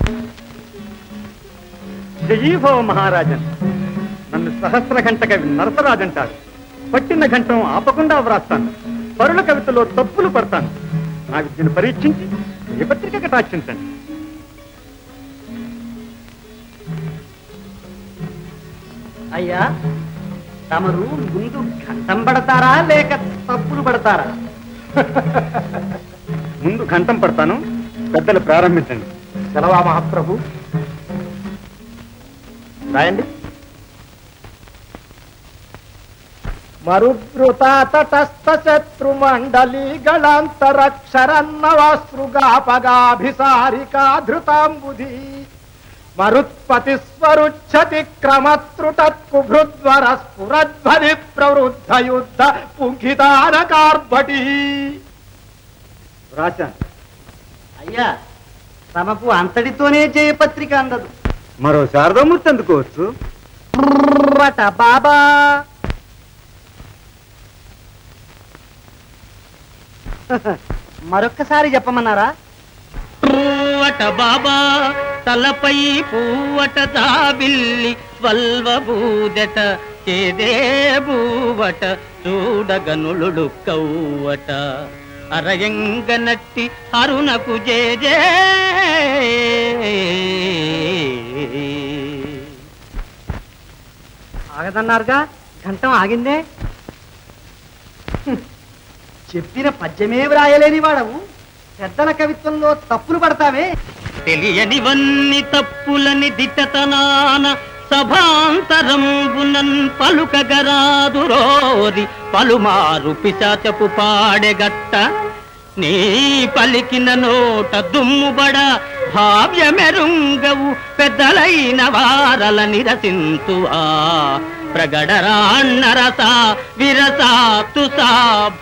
జయీభవ మహారాజన్ నన్ను సహస్ర గంట కవి నరసరాజంటారు పట్టిన గంటం ఆపకుండా వ్రాస్తాను పరుల కవితలో తప్పులు పడతాను నా విద్యను పరీక్షించి ఏ పత్రిక కటాక్షించండి అయ్యా తమరు ముందు ఘంటం పడతారా లేక తప్పులు పడతారా ముందు ఘంటం పడతాను పెద్దలు ప్రారంభించండి సెలవా మహాప్రభు రాయండి మరుద్రుత తటస్థ శత్రు మండలి గళాంతరక్షరన్నవాసృగాపగాభిసారికా ధృతాంబుధి మరుత్పతి స్వరుచ్చతి క్రమత్రుటత్కుభృద్వర స్ఫురధ్వని ప్రవృద్ధ యుద్ధ పుంఖితానకార్భటి రాశాను అయ్యా తమకు అంతటితోనే జయపత్రిక అందదు మరో శారదామూర్తి అందుకోవచ్చు రట బాబా మరొక్కసారి చెప్పమన్నారా పూవట బాబా తలపై పూవట తాబిల్లి వల్వబూదట చేదే బూవట చూడగనులుడు కౌవట అరయంగ నట్టి అరుణకు జేజే ఆగదన్నారుగా ఘంటం ఆగిందే హ్మ్. చెప్పిన పద్యమే వ్రాయలేని వాడవు పెద్దల కవిత్వంలో తప్పులు పడతావే తెలియనివన్ని తప్పులని దిట్టతనాన సభాంతరంబునన్ పలుకగరాదు రోరి పలుమారు పిశాచపు పాడెగట్ట నీ పలికిన నోట దుమ్ముబడ భావ్యమెరుంగవు పెద్దలైన వారల నిరసింతువా ప్రగడరాన్నరస విరస తుసా